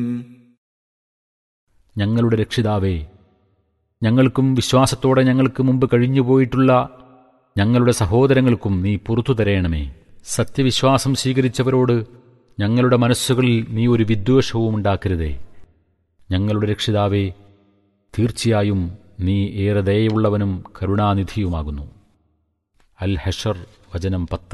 ഞങ്ങളുടെ രക്ഷിതാവേ ഞങ്ങൾക്കും വിശ്വാസത്തോടെ ഞങ്ങൾക്ക് മുമ്പ് കഴിഞ്ഞുപോയിട്ടുള്ള ഞങ്ങളുടെ സഹോദരങ്ങൾക്കും നീ പുറത്തു തരയണമേ സത്യവിശ്വാസം സ്വീകരിച്ചവരോട് ഞങ്ങളുടെ മനസ്സുകളിൽ നീ ഒരു വിദ്വേഷവും ഉണ്ടാക്കരുതേ ഞങ്ങളുടെ രക്ഷിതാവേ തീർച്ചയായും നീ ഏറെ ദയയുള്ളവനും കരുണാനിധിയുമാകുന്നു അൽ ഹഷർ വചനം പത്ത്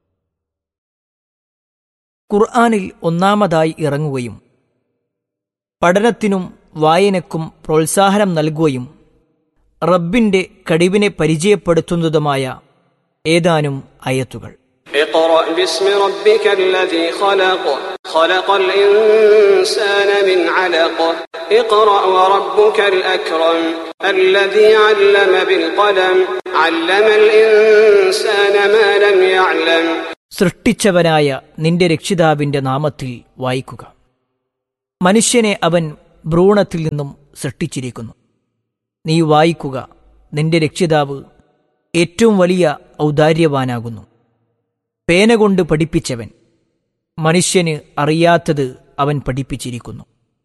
ഖുർആാനിൽ ഒന്നാമതായി ഇറങ്ങുകയും പഠനത്തിനും വായനക്കും പ്രോത്സാഹനം നൽകുകയും റബ്ബിന്റെ കഴിവിനെ പരിചയപ്പെടുത്തുന്നതുമായ ഏതാനും അയത്തുകൾ اقرأ باسم ربك الذي خلق خلق الإنسان من علق اقرأ وربك الأكرم الذي علم بالقلم علم الإنسان ما لم يعلم സൃഷ്ടിച്ചവനായ നിന്റെ രക്ഷിതാവിന്റെ നാമത്തിൽ വായിക്കുക മനുഷ്യനെ അവൻ ഭ്രൂണത്തിൽ നിന്നും സൃഷ്ടിച്ചിരിക്കുന്നു നീ വായിക്കുക നിന്റെ രക്ഷിതാവ് ഏറ്റവും വലിയ ഔദാര്യവാനാകുന്നു പേന കൊണ്ട് പഠിപ്പിച്ചവൻ മനുഷ്യന് അറിയാത്തത് അവൻ പഠിപ്പിച്ചിരിക്കുന്നു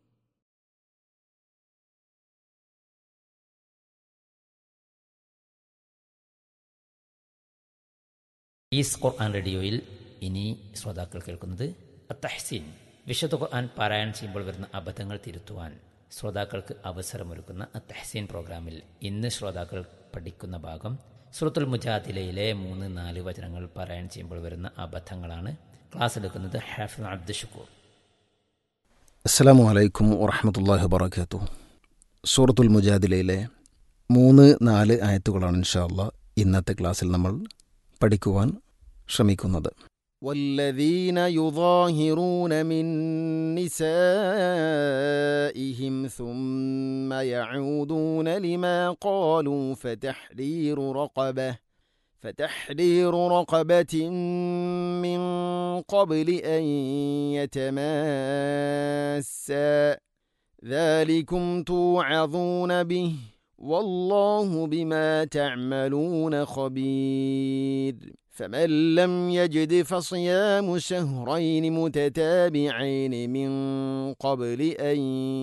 ഈസ് ഖുർആൻ റേഡിയോയിൽ ഇനി ശ്രോതാക്കൾ കേൾക്കുന്നത് അത്തഹ്സീൻ വിശുദ്ധ ഖുർആൻ പാരായണം ചെയ്യുമ്പോൾ വരുന്ന അബദ്ധങ്ങൾ തിരുത്തുവാൻ ശ്രോതാക്കൾക്ക് അവസരമൊരുക്കുന്ന അത്തഹ്സീൻ പ്രോഗ്രാമിൽ ഇന്ന് ശ്രോതാക്കൾ പഠിക്കുന്ന ഭാഗം സുറത്തുൽ മുജാദിലയിലെ മൂന്ന് നാല് വചനങ്ങൾ പാരായണം ചെയ്യുമ്പോൾ വരുന്ന അബദ്ധങ്ങളാണ് ക്ലാസ് എടുക്കുന്നത് ഹാഫിൽ അബ്ദു ഷുക്കൂർ അസ്സലാമു അലൈക്കും വറഹമത്തല്ലാഹി വബർക്കാത്തു സൂറത്തുൽ മുജാദിലയിലെ മൂന്ന് നാല് ആയത്തുകളാണ് ഇൻഷാല്ല ഇന്നത്തെ ക്ലാസ്സിൽ നമ്മൾ പഠിക്കുവാൻ ശ്രമിക്കുന്നത് والذين يظاهرون من نسائهم ثم يعودون لما قالوا فتحرير رقبه فتحرير رقبة من قبل أن يتماسا ذلكم توعظون به والله بما تعملون خبير فمن لم يجد فصيام شهرين متتابعين من قبل أن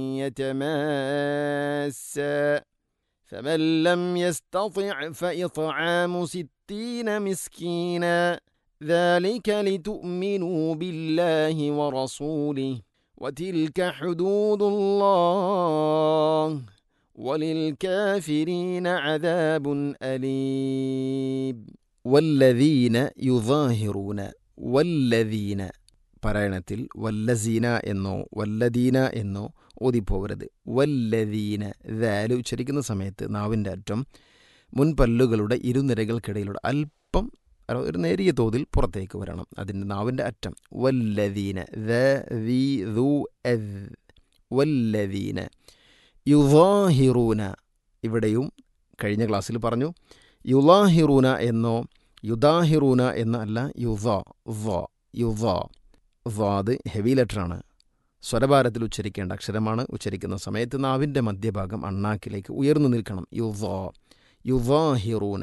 يتماسا فمن لم يستطع فإطعام ستين مسكينا ذلك لتؤمنوا بالله ورسوله وتلك حدود الله وللكافرين عذاب أليم والذين يظاهرون والذين പറയണത്തിൽ വല്ലസീന എന്നോ വല്ലദീന എന്നോ ഓതിപ്പോകരുത് വല്ലദീന ദാല് ഉച്ചരിക്കുന്ന സമയത്ത് നാവിൻ്റെ അറ്റം മുൻപല്ലുകളുടെ ഇരുനിരകൾക്കിടയിലൂടെ അല്പം ഒരു നേരിയ തോതിൽ പുറത്തേക്ക് വരണം അതിൻ്റെ നാവിൻ്റെ അറ്റം വല്ലദീന ദ വി ദു എദ് വല്ലദീന യുവാഹിറൂന ഇവിടെയും കഴിഞ്ഞ ക്ലാസ്സിൽ പറഞ്ഞു യുലാഹിറൂന എന്നോ യുദാഹിറൂന എന്ന അല്ല യുവ വ യുവ വാത് ഹെവി ലെറ്ററാണ് സ്വരഭാരത്തിൽ ഉച്ചരിക്കേണ്ട അക്ഷരമാണ് ഉച്ചരിക്കുന്ന സമയത്ത് നാവിൻ്റെ മധ്യഭാഗം അണ്ണാക്കിലേക്ക് ഉയർന്നു നിൽക്കണം യുവ യുവാഹിറൂന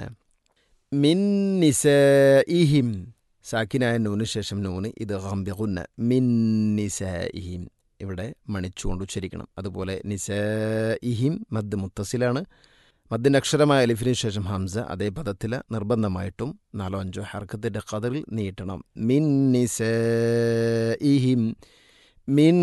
മിന്നിസഇഹിം സാക്കിനായ നൂന് ശേഷം നൂന് ഇത് ഹംബിഹുന്ന മിന്നിസഇഹിം ഇവിടെ മണിച്ചുകൊണ്ട് ഉച്ചരിക്കണം അതുപോലെ നിസഇഹിം മദ് മുത്തസിലാണ് മദ്ദിൻ്റെ അക്ഷരമായ അലിഫിന് ശേഷം ഹംസ അതേ പദത്തിൽ നിർബന്ധമായിട്ടും നാലോ അഞ്ചോ ഹർക്കത്തിൻ്റെ കതറിൽ നീട്ടണം മിൻ നിസഇഹിം മിൻ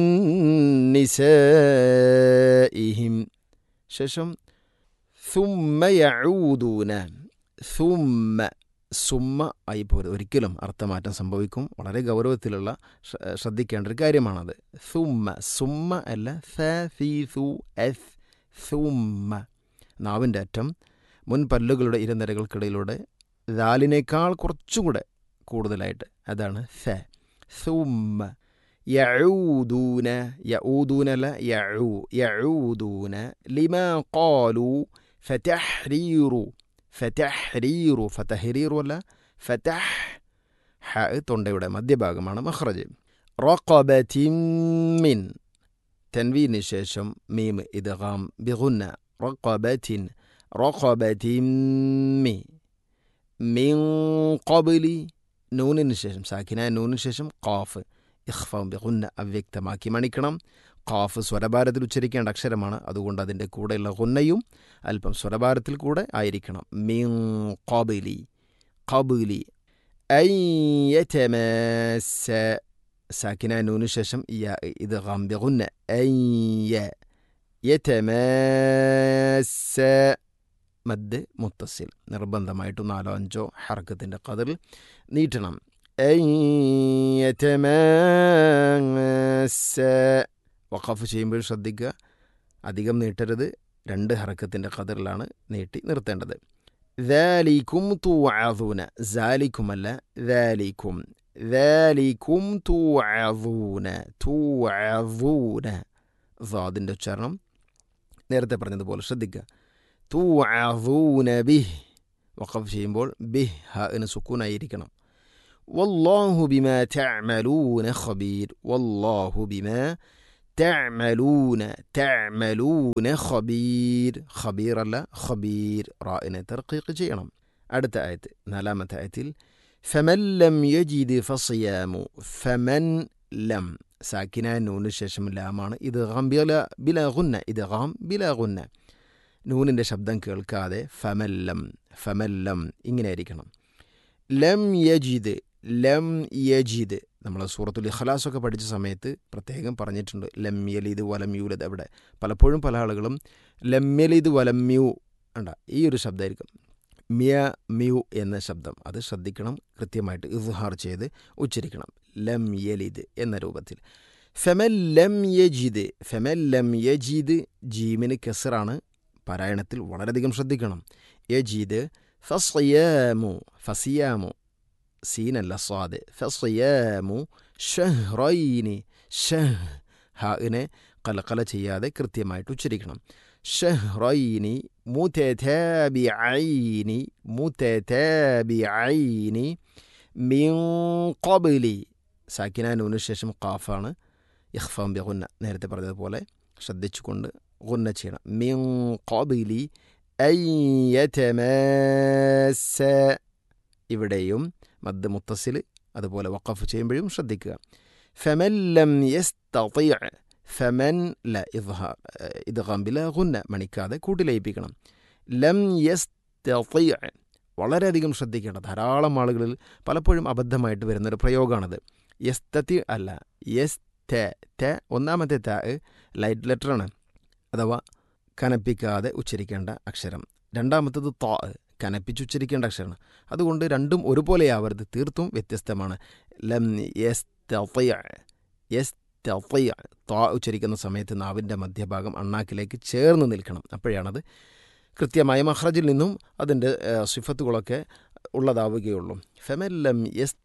നിസഇഹിം ശേഷം സുമ്മ യഊദൂന സുമ്മ സുമ്മ ആയി പോരുത് ഒരിക്കലും അർത്ഥമാറ്റം സംഭവിക്കും വളരെ ഗൗരവത്തിലുള്ള ശ്രദ്ധിക്കേണ്ട ഒരു കാര്യമാണത് സുമ്മ സുമ്മ അല്ല സ സി സു എസ് സുമ്മ നാവിൻ്റെ അറ്റം മുൻ പല്ലുകളുടെ ഇരുനിരകൾക്കിടയിലൂടെ ദാലിനേക്കാൾ കുറച്ചുകൂടെ കൂടുതലായിട്ട് അതാണ് സ സുമ്മ യഊദൂന യഊദൂന അല്ല യഊ യഊദൂന ലിമ ഖാലു ഫതഹ്രീറു ഫതഹ്രീറു ഫതഹ്രീറു അല്ല ഫതഹ് ഹ തൊണ്ടയുടെ മധ്യഭാഗമാണ് മഹ്റജ് റഖബത്തിൻ മിൻ തൻവീന് ശേഷം മീം ഇദ്ഗാം ബിഗുന്ന റഖബത്തിൻ റഖബത്തിൻ മി മിൻ ഖബ്ലി നൂനിന് ശേഷം സാക്കിന നൂനിന് ശേഷം ഖാഫ് ഇഖ്ഫാം ബിഗുന്ന അവ്യക്തമാക്കി മണിക്കണം ഖാഫ് സ്വരഭാരത്തിൽ ഉച്ചരിക്കേണ്ട അക്ഷരമാണ് അതുകൊണ്ട് അതിൻ്റെ കൂടെയുള്ള ഹുന്നയും അല്പം സ്വരഭാരത്തിൽ കൂടെ ആയിരിക്കണം മീൻ ഖബിലി ഖബിലി ഐ യതമാസ്സ സാക്കിന നൂന് ശേഷം യ ഇത് ഗംബിഗുന്ന ഐ യ യതമാസ്സ മദ് മുത്തസിൽ നിർബന്ധമായിട്ടും നാലോ അഞ്ചോ ഹർക്കത്തിൻ്റെ കതിറിൽ നീട്ടണം ഐ യതമാസ്സ വഖഫ് ചെയ്യുമ്പോൾ ശ്രദ്ധിക്കുക അധികം നീട്ടരുത് രണ്ട് ഹറക്കത്തിൻ്റെ കതിറിലാണ് നീട്ടി നിർത്തേണ്ടത് ذلكم توعظون ذلكم അല്ല ذلكم ذلكم توعظون توعظون ضادൻ്റെ ഉച്ചാരണം നേരത്തെ പറഞ്ഞതുപോലെ ശ്രദ്ധിക്കുക توعظون به വഖഫ് ചെയ്യുമ്പോൾ ബിഹ് ഹ എന്ന് സുക്കൂനായിരിക്കണം والله بما تعملون خبير والله بما تعملون تعملون خبير خبير അല്ല خبير റായിനെ തർക്കീക്ക് ചെയ്യണം അടുത്ത ആയത്ത് നാലാമത്തെ ആയത്തിൽ ഫമൻ ലം യജിദ് ഫസിയാമു ഫമൻ ലം സാക്കിന നൂന് ശേഷം ലാമാണ് ഇത് ഗാം ബില ബില ഗുന്ന ഇത് ഗാം ബില ഗുന്ന നൂനിൻ്റെ ശബ്ദം കേൾക്കാതെ ഫമല്ലം ഫമല്ലം ഇങ്ങനെ ആയിരിക്കണം ലം യജിദ് ലം യജിദ് നമ്മൾ സൂറത്തുൽ ഇഖ്ലാസൊക്കെ പഠിച്ച സമയത്ത് പ്രത്യേകം പറഞ്ഞിട്ടുണ്ട് ലം യലിദ് വലം യൂലത് അവിടെ പലപ്പോഴും പല ആളുകളും ലം യലിദ് വലം മ്യൂ ഉണ്ട ഈ ഒരു ശബ്ദമായിരിക്കും മിയ മ്യൂ എന്ന ശബ്ദം അത് ശ്രദ്ധിക്കണം കൃത്യമായിട്ട് ഇസ്ഹാർ ചെയ്ത് ഉച്ചരിക്കണം ലം യലിദ് എന്ന രൂപത്തിൽ ഫെമൽ ലം യജിദ് ഫെമൽ ലം യജീദ് ജീമിന് കെസറാണ് പാരായണത്തിൽ വളരെയധികം ശ്രദ്ധിക്കണം യജീദ് ഫസിയാമു ഫസിയാമു സീനല്ല സ്വാദ് ഫസിയാമു ഷഹ്റൈനി ഷഹ് ഹാഇനെ കലക്കല ചെയ്യാതെ കൃത്യമായിട്ട് ഉച്ചരിക്കണം ഷഹ്റൈനി മുതതാബിഐനി മുതതാബിഐനി മിൻ ഖബ്ലി സാക്കിന നൂന് ശേഷം ഖാഫാണ് ഇഖ്ഫാം ബി ഗുന്ന നേരത്തെ പറഞ്ഞതുപോലെ ശ്രദ്ധിച്ചുകൊണ്ട് ഗുന്ന ചെയ്യണം മിൻ ഖബ്ലി ഐ യതമാസ്സ ഇവിടെയും മദ് മുത്തസിൽ അതുപോലെ വഖഫ് ചെയ്യുമ്പോഴും ശ്രദ്ധിക്കുക ഫമൻ ലം യസ്തതിഅ ഫമൻ ല ഇദ്ഹാർ ഇദ്ഗാം ബില ഗുന്ന മണിക്കാതെ കൂട്ടിലയിപ്പിക്കണം ലം യസ്തതിഅ വളരെയധികം ശ്രദ്ധിക്കേണ്ട ധാരാളം ആളുകളിൽ പലപ്പോഴും അബദ്ധമായിട്ട് വരുന്നൊരു പ്രയോഗമാണത് യസ്തതി അല്ല യസ് ത ത ഒന്നാമത്തെ ത ലൈറ്റ് ലെറ്ററാണ് അഥവാ കനപ്പിക്കാതെ ഉച്ചരിക്കേണ്ട അക്ഷരം രണ്ടാമത്തത് ത കനപ്പിച്ചുച്ചരിക്കേണ്ട അക്ഷരമാണ് അതുകൊണ്ട് രണ്ടും ഒരുപോലെയാവരുത് തീർത്തും വ്യത്യസ്തമാണ് ലം യസ് യസ് താ ഉച്ചരിക്കുന്ന സമയത്ത് നാവിൻ്റെ മധ്യഭാഗം അണ്ണാക്കിലേക്ക് ചേർന്ന് നിൽക്കണം അപ്പോഴാണത് കൃത്യമായ മഹ്റജിൽ നിന്നും അതിൻ്റെ സിഫത്തുകളൊക്കെ ഉള്ളതാവുകയുള്ളൂ ഫെമല്ലം യസ്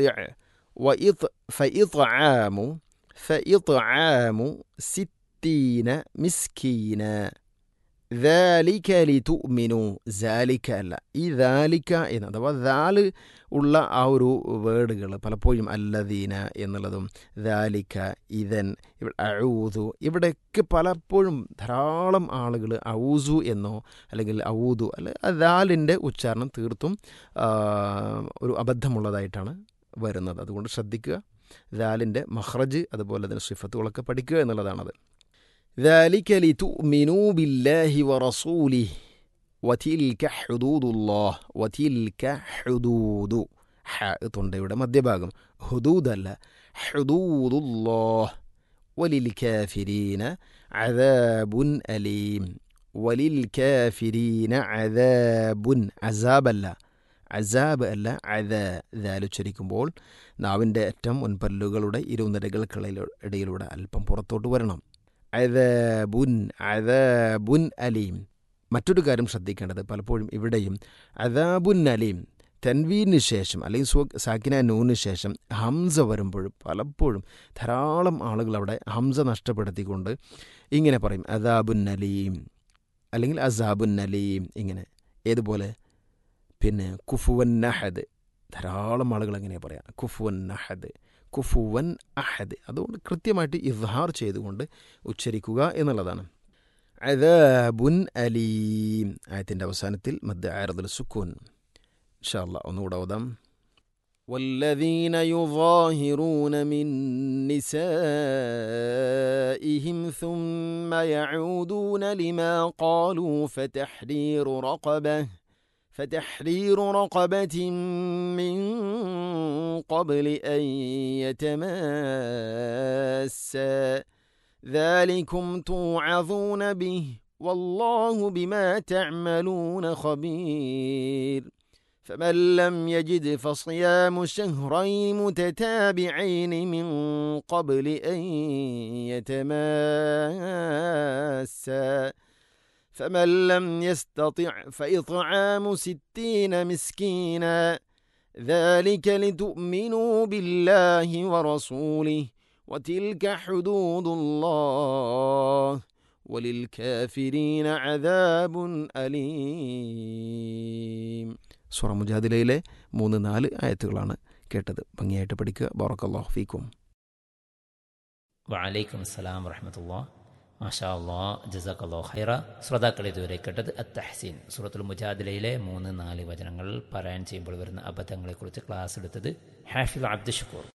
ഫഇത്ആമു ഫഇത്ആമു സിത്തീന മിസ്കീന ذلك لتؤمنوا ذلك അല്ല ഈ ذلك എന്ന് അഥവാ ദാല് ഉള്ള ആ ഒരു വേർഡുകൾ പലപ്പോഴും അല്ലദീന എന്നുള്ളതും ذلك ഇതൻ ഔതു ഇവിടെയൊക്കെ പലപ്പോഴും ധാരാളം ആളുകൾ ഔസു എന്നോ അല്ലെങ്കിൽ ഔദു അല്ലെ ദാലിൻ്റെ ഉച്ചാരണം തീർത്തും ഒരു അബദ്ധമുള്ളതായിട്ടാണ് വരുന്നത് അതുകൊണ്ട് ശ്രദ്ധിക്കുക ദാലിൻ്റെ മഹ്റജ് അതുപോലെ തന്നെ സിഫത്തുകളൊക്കെ പഠിക്കുക എന്നുള്ളതാണത് ذلك لتؤمنوا بالله ورسوله وتلك حدود الله وتلك حدود ഹ തൊണ്ടയുടെ മധ്യഭാഗം ഹുദൂദല്ല ഹുദൂദുല്ലാഹ് وللكافرين عذاب أليم وللكافرين عذاب عذاب അല്ല അസാബ് അല്ല അത ദാലുച്ചരിക്കുമ്പോൾ നാവിൻ്റെ അറ്റം മുൻപല്ലുകളുടെ ഇരുനിരകൾക്കിടയിലൂടെ അല്പം പുറത്തോട്ട് വരണം അദാബുൻ അദാബുൻ അലീം മറ്റൊരു കാര്യം ശ്രദ്ധിക്കേണ്ടത് പലപ്പോഴും ഇവിടെയും അദാബുൻ അലീം തൻവീന് ശേഷം അല്ലെങ്കിൽ സു സാക്കിന നൂന് ശേഷം ഹംസ വരുമ്പോഴും പലപ്പോഴും ധാരാളം ആളുകൾ അവിടെ ഹംസ നഷ്ടപ്പെടുത്തിക്കൊണ്ട് ഇങ്ങനെ പറയും അദാബുൻ അലീം അല്ലെങ്കിൽ അസാബുൻ അലീം ഇങ്ങനെ ഏതുപോലെ പിന്നെ കുഫുവൻ നഹദ് ധാരാളം ആളുകൾ അങ്ങനെ പറയാം കുഫുവൻ നഹദ് കുഫുവൻ അഹദ് അതുകൊണ്ട് കൃത്യമായിട്ട് ഇസ്ഹാർ ചെയ്തുകൊണ്ട് ഉച്ചരിക്കുക എന്നുള്ളതാണ് അദാബുൻ അലീം ആയത്തിൻ്റെ അവസാനത്തിൽ മദ് ആരദുൽ സുക്കൂൻ ഇൻഷാല്ല ഒന്നുകൂടെ ഓതാം والذين يظاهرون من نسائهم ثم يعودون لما قالوا فتحرير رقبه فتحرير رقبة من قبل أن يتماسا ذلكم توعظون به والله بما تعملون خبير فمن لم يجد فصيام شهرين متتابعين من قبل أن يتماسا فمن لم يستطع فإطعام ستين مسكينا ذلك لتؤمنوا بالله ورسوله وتلك حدود الله وللكافرين عذاب أليم സൂറ മുജാദിലയിലെ മൂന്ന് നാല് ആയത്തുകളാണ് കേട്ടത് ഭംഗിയായിട്ട് പഠിക്കുക ബോറക്കല്ലാഹു ഫീക്കും വലൈക്കും അസ്സലാം വറഹമത്തുള്ള മാഷാ അള്ളാ ജസാഖല്ലോ ഹൈറ ശ്രോതാക്കൾ ഇതുവരെ കേട്ടത് അത്തഹസീൻ സൂറത്തുൽ മുജാദിലയിലെ മൂന്ന് നാല് വചനങ്ങൾ പാരായണം ചെയ്യുമ്പോൾ വരുന്ന അബദ്ധങ്ങളെക്കുറിച്ച് ക്ലാസ് എടുത്തത് ഹാഫിൽ അബ്ദുഷക്കൂർ